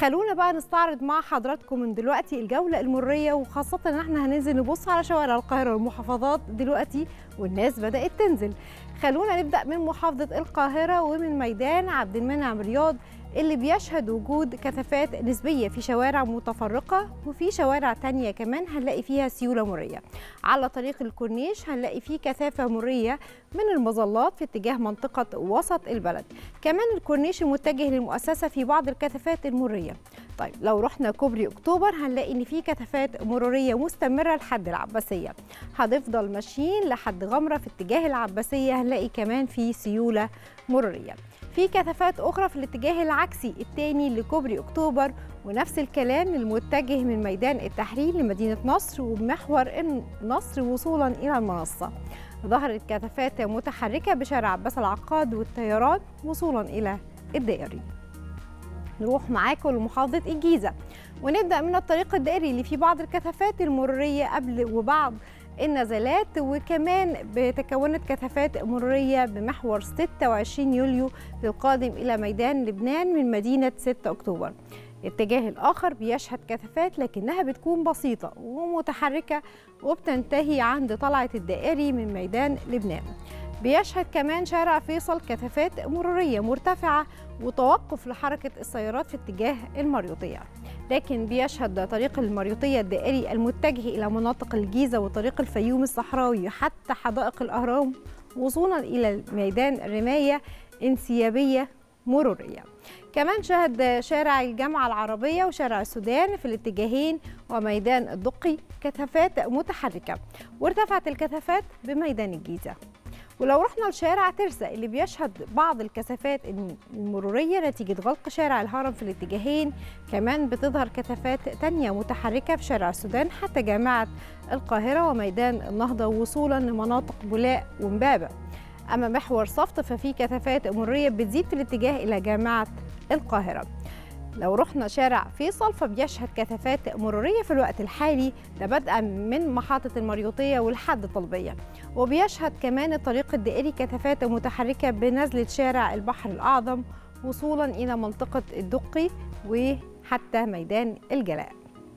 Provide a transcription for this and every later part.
خلونا بقى نستعرض مع حضراتكم من دلوقتي الجولة المرية وخاصة ان احنا هننزل نبص على شوارع القاهرة والمحافظات دلوقتي والناس بدأت تنزل خلونا نبدأ من محافظة القاهرة ومن ميدان عبد المنعم رياض اللي بيشهد وجود كثافات نسبية في شوارع متفرقة وفي شوارع تانية كمان هنلاقي فيها سيولة مرية على طريق الكورنيش هنلاقي فيه كثافة مرية من المظلات في اتجاه منطقة وسط البلد كمان الكورنيش المتجه للمؤسسة في بعض الكثافات المرية طيب لو رحنا كوبري اكتوبر هنلاقي ان في كثافات مروريه مستمره لحد العباسيه هنفضل ماشيين لحد غمره في اتجاه العباسيه هنلاقي كمان في سيوله مروريه في كثافات اخرى في الاتجاه العكسي الثاني لكوبري اكتوبر ونفس الكلام المتجه من ميدان التحرير لمدينه نصر ومحور النصر وصولا الى المنصه ظهرت كثافات متحركه بشارع عباس العقاد والطيران وصولا الى الدائري نروح معاكم لمحافظة الجيزة ونبدأ من الطريق الدائري اللي فيه بعض الكثافات المرورية قبل وبعض النزلات وكمان بتكونت كثافات مرورية بمحور 26 يوليو للقادم إلى ميدان لبنان من مدينة 6 أكتوبر الاتجاه الآخر بيشهد كثافات لكنها بتكون بسيطة ومتحركة وبتنتهي عند طلعة الدائري من ميدان لبنان بيشهد كمان شارع فيصل كثافات مرورية مرتفعة وتوقف لحركة السيارات في اتجاه المريوطية لكن بيشهد طريق المريوطية الدائري المتجه إلى مناطق الجيزة وطريق الفيوم الصحراوي حتى حدائق الأهرام وصولا إلى ميدان الرماية انسيابية مرورية كمان شهد شارع الجامعة العربية وشارع السودان في الاتجاهين وميدان الدقي كثافات متحركة وارتفعت الكثافات بميدان الجيزة ولو رحنا لشارع ترسا اللي بيشهد بعض الكثافات المرورية نتيجة غلق شارع الهرم في الاتجاهين كمان بتظهر كثافات تانية متحركة في شارع السودان حتى جامعة القاهرة وميدان النهضة وصولا لمناطق بولاق ومبابة أما محور صفت ففي كثافات مرورية بتزيد في الاتجاه إلى جامعة القاهرة لو رحنا شارع فيصل فبيشهد كثافات مرورية في الوقت الحالي ده بدءا من محطة المريوطية ولحد طلبية وبيشهد كمان الطريق الدائري كثافات متحركة بنزلة شارع البحر الأعظم وصولا إلى منطقة الدقي وحتى ميدان الجلاء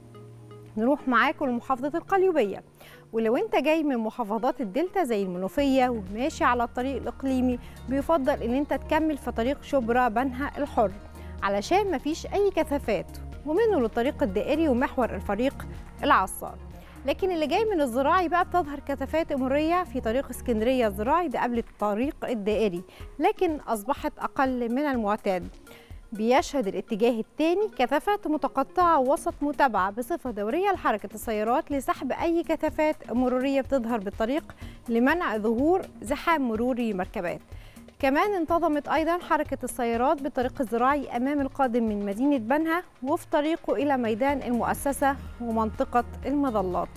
نروح معاكم لمحافظة القليوبية ولو انت جاي من محافظات الدلتا زي المنوفية وماشي على الطريق الإقليمي بيفضل ان انت تكمل في طريق شبرا بنها الحر علشان مفيش أي كثافات ومنه للطريق الدائري ومحور الفريق العصار لكن اللي جاي من الزراعي بقى بتظهر كثافات مرورية في طريق اسكندرية الزراعي ده قبل الطريق الدائري لكن أصبحت أقل من المعتاد بيشهد الاتجاه الثاني كثافات متقطعة وسط متابعة بصفة دورية لحركة السيارات لسحب أي كثافات مرورية بتظهر بالطريق لمنع ظهور زحام مروري مركبات كمان انتظمت أيضا حركة السيارات بالطريق الزراعي أمام القادم من مدينة بنها وفي طريقه إلى ميدان المؤسسة ومنطقة المظلات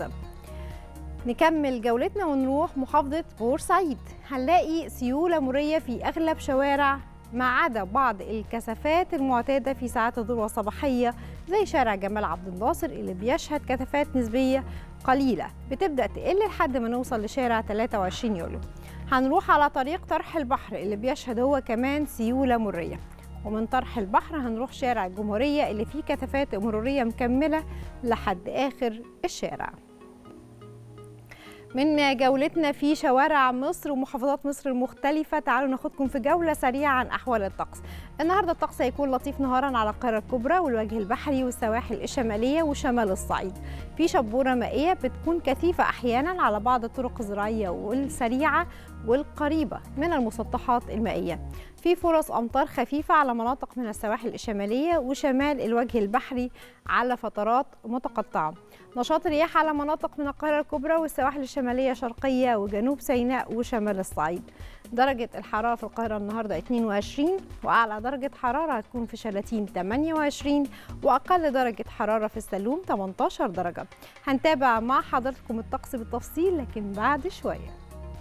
نكمل جولتنا ونروح محافظة بورسعيد هنلاقي سيولة مرية في أغلب شوارع ما عدا بعض الكثافات المعتادة في ساعات الذروة الصباحية زي شارع جمال عبد الناصر اللي بيشهد كثافات نسبية قليلة بتبدأ تقل لحد ما نوصل لشارع 23 يوليو هنروح على طريق طرح البحر اللي بيشهد هو كمان سيولة مرية ومن طرح البحر هنروح شارع الجمهورية اللي فيه كثافات مرورية مكملة لحد آخر الشارع من جولتنا في شوارع مصر ومحافظات مصر المختلفة تعالوا ناخدكم في جولة سريعة عن أحوال الطقس النهاردة الطقس هيكون لطيف نهارا على القاهرة الكبرى والوجه البحري والسواحل الشمالية وشمال الصعيد في شبورة مائية بتكون كثيفة أحيانا على بعض الطرق الزراعية والسريعة والقريبة من المسطحات المائية في فرص أمطار خفيفة على مناطق من السواحل الشمالية وشمال الوجه البحري على فترات متقطعة نشاط الرياح على مناطق من القاهرة الكبرى والسواحل الشمالية شرقية وجنوب سيناء وشمال الصعيد درجة الحرارة في القاهرة النهاردة 22 وأعلى درجة حرارة هتكون في شلاتين 28 وأقل درجة حرارة في السلوم 18 درجة هنتابع مع حضراتكم الطقس بالتفصيل لكن بعد شوية